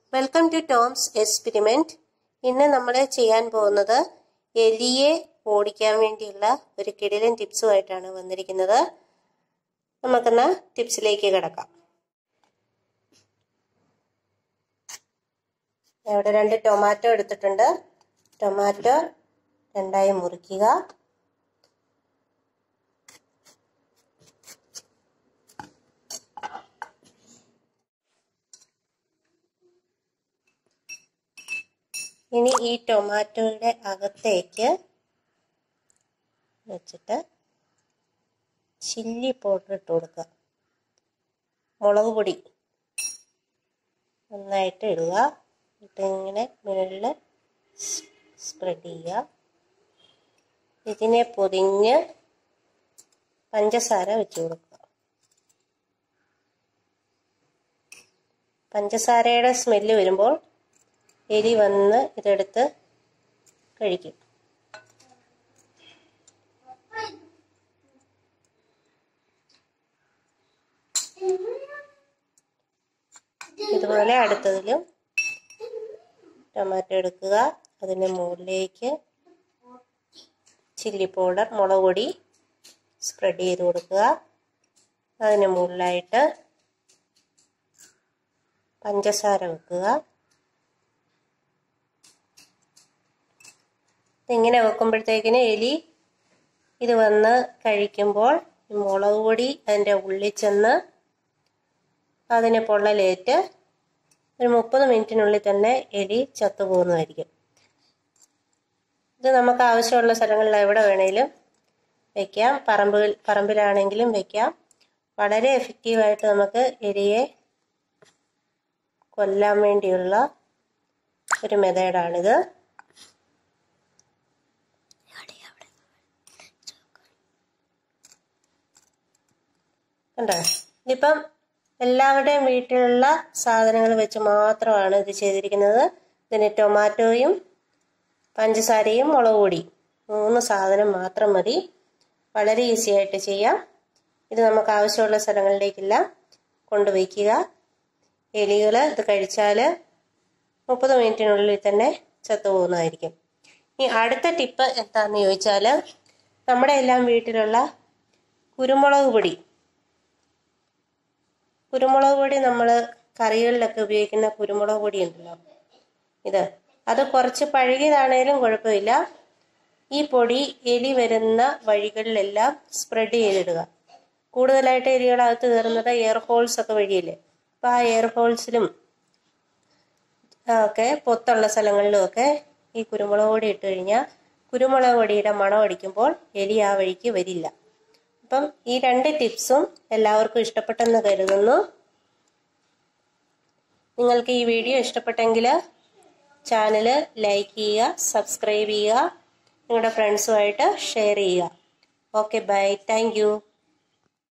welcome to Toms experiment ഇന്ന് നമ്മൾ ചെയ്യാൻ പോകുന്നത് എലിയെ ഓടിക്കാൻ വേണ്ടിയുള്ള ഒരു കിടിലൻ ടിപ്സുമായിട്ടാണ് വന്നിരിക്കുന്നത് നമുക്കെന്നാ ടിപ്സിലേക്ക് കിടക്കാം ഇവിടെ രണ്ട് ടൊമാറ്റോ എടുത്തിട്ടുണ്ട് ടൊമാറ്റോ രണ്ടായി മുറിക്കുക ഇനി ഈ ടൊമാറ്റോയുടെ അകത്തേക്ക് വെച്ചിട്ട് ചില്ലി പൗഡർ ഇട്ട് കൊടുക്കുക മുളക് പൊടി നന്നായിട്ട് ഇടുക ഇട്ട് ഇങ്ങനെ മുകളിൽ സ്പ്രെഡ് ചെയ്യുക ഇതിനെ പൊതിഞ്ഞ് പഞ്ചസാര വെച്ച് കൊടുക്കുക പഞ്ചസാരയുടെ സ്മെല്ല് വരുമ്പോൾ എലി വന്ന് ഇതെടുത്ത് കഴിക്കും ഇതുപോലെ അടുത്തതിലും ടൊമാറ്റോ എടുക്കുക അതിന് മുകളിലേക്ക് ചില്ലി പൗഡർ മുളക് പൊടി സ്പ്രെഡ് ചെയ്ത് കൊടുക്കുക അതിന് മുകളിലായിട്ട് പഞ്ചസാര വെക്കുക ഇങ്ങനെ വെക്കുമ്പോഴത്തേക്കിന് എലി ഇത് വന്ന് കഴിക്കുമ്പോൾ മുളക് പൊടി അതിൻ്റെ ഉള്ളിൽ ചെന്ന് അതിനെ പൊള്ളലേറ്റ് ഒരു മുപ്പത് മിനിറ്റിനുള്ളിൽ തന്നെ എലി ചത്തുപോകുന്നതായിരിക്കും ഇത് നമുക്ക് ആവശ്യമുള്ള സ്ഥലങ്ങളിൽ എവിടെ വേണേലും വെക്കാം പറമ്പിൽ പറമ്പിലാണെങ്കിലും വെക്കാം വളരെ എഫക്റ്റീവായിട്ട് നമുക്ക് എലിയെ കൊല്ലാൻ വേണ്ടിയുള്ള ഒരു മെത്തേഡാണിത് കണ്ടോ ഇതിപ്പം എല്ലാവരുടെയും വീട്ടിലുള്ള സാധനങ്ങൾ വെച്ച് മാത്രമാണ് ഇത് ചെയ്തിരിക്കുന്നത് ഇതിന് ടൊമാറ്റോയും പഞ്ചസാരയും മുളക് പൊടി മൂന്ന് സാധനം മാത്രം മതി വളരെ ഈസി ആയിട്ട് ചെയ്യാം ഇത് നമുക്ക് ആവശ്യമുള്ള സ്ഥലങ്ങളിലേക്കെല്ലാം കൊണ്ടുവയ്ക്കുക എലികൾ ഇത് കഴിച്ചാൽ മുപ്പത് മിനിറ്റിനുള്ളിൽ തന്നെ ചത്തുപോകുന്നതായിരിക്കും ഇനി അടുത്ത ടിപ്പ് എന്താണെന്ന് ചോദിച്ചാൽ നമ്മുടെ എല്ലാം വീട്ടിലുള്ള കുരുമുളക് പൊടി കുരുമുളക് പൊടി നമ്മൾ കറികളിലൊക്കെ ഉപയോഗിക്കുന്ന കുരുമുളക് പൊടി ഉണ്ടല്ലോ ഇത് അത് കുറച്ച് പഴകിയതാണേലും കുഴപ്പമില്ല ഈ പൊടി എലി വരുന്ന വഴികളിലെല്ലാം സ്പ്രെഡ് ചെയ്തിടുക കൂടുതലായിട്ട് എലികളകത്ത് കയറുന്നത് എയർ ഹോൾസ് ഒക്കെ വഴിയല്ലേ അപ്പോൾ ആ എയർ ഹോൾസിലും ഒക്കെ പൊത്തുള്ള സ്ഥലങ്ങളിലും ഒക്കെ ഈ കുരുമുളക് പൊടി ഇട്ട് കഴിഞ്ഞാൽ കുരുമുളക് പൊടിയുടെ മണം അടിക്കുമ്പോൾ എലി ആ വഴിക്ക് വരില്ല അപ്പം ഈ രണ്ട് ടിപ്സും എല്ലാവർക്കും ഇഷ്ടപ്പെട്ടെന്ന് കരുതുന്നു നിങ്ങൾക്ക് ഈ വീഡിയോ ഇഷ്ടപ്പെട്ടെങ്കിൽ ചാനൽ ലൈക്ക് ചെയ്യുക സബ്സ്ക്രൈബ് ചെയ്യുക നിങ്ങളുടെ ഫ്രണ്ട്സുമായിട്ട് ഷെയർ ചെയ്യുക ഓക്കെ ബൈ താങ്ക്